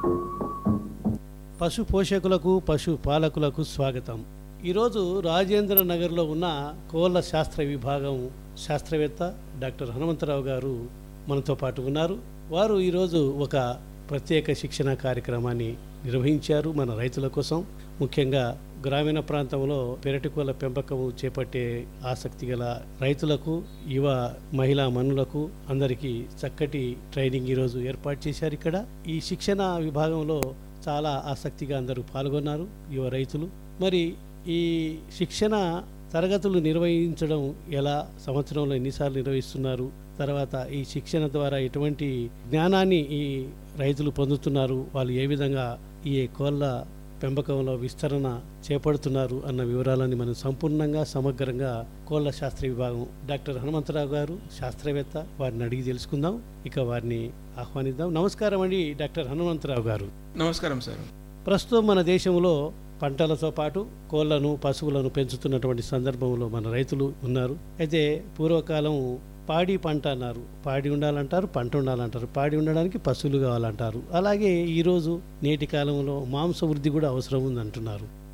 పశు పోషకులకు పశు పాలకులకు స్వాగతం ఈరోజు రాజేంద్ర నగర్లో ఉన్న కోళ్ళ శాస్త్ర విభాగం శాస్త్రవేత్త డాక్టర్ హనుమంతరావు గారు మనతో పాటు ఉన్నారు వారు ఈరోజు ఒక ప్రత్యేక శిక్షణ కార్యక్రమాన్ని నిర్వహించారు మన రైతుల కోసం ముఖ్యంగా గ్రామీణ ప్రాంతంలో పెరటి కోళ్ళ పెంపకం చేపట్టే ఆసక్తి గల రైతులకు యువ మహిళా మనులకు అందరికీ చక్కటి ట్రైనింగ్ ఈరోజు ఏర్పాటు చేశారు ఇక్కడ ఈ శిక్షణ విభాగంలో చాలా ఆసక్తిగా అందరూ పాల్గొన్నారు యువ రైతులు మరి ఈ శిక్షణ తరగతులు నిర్వహించడం ఎలా సంవత్సరంలో ఎన్నిసార్లు నిర్వహిస్తున్నారు తర్వాత ఈ శిక్షణ ద్వారా ఎటువంటి జ్ఞానాన్ని ఈ రైతులు పొందుతున్నారు వాళ్ళు ఏ విధంగా ఈ కోళ్ళ పెంపకంలో విస్తరణ చేపడుతున్నారు అన్న వివరాలని మనం సంపూర్ణంగా సమగ్రంగా కోళ్ళ శాస్త్ర విభాగం డాక్టర్ హనుమంతరావు గారు శాస్త్రవేత్త వారిని అడిగి తెలుసుకుందాం ఇక వారిని ఆహ్వానిద్దాం నమస్కారం అండి డాక్టర్ హనుమంతరావు గారు నమస్కారం సార్ ప్రస్తుతం మన దేశంలో పంటలతో పాటు కోళ్లను పశువులను పెంచుతున్నటువంటి సందర్భంలో మన రైతులు ఉన్నారు అయితే పూర్వకాలం పాడి పంట అన్నారు పాడి ఉండాలంటారు పంట ఉండాలంటారు పాడి ఉండడానికి పశువులు కావాలంటారు అలాగే ఈరోజు నేటి కాలంలో మాంస వృద్ధి కూడా అవసరం ఉందంటున్నారు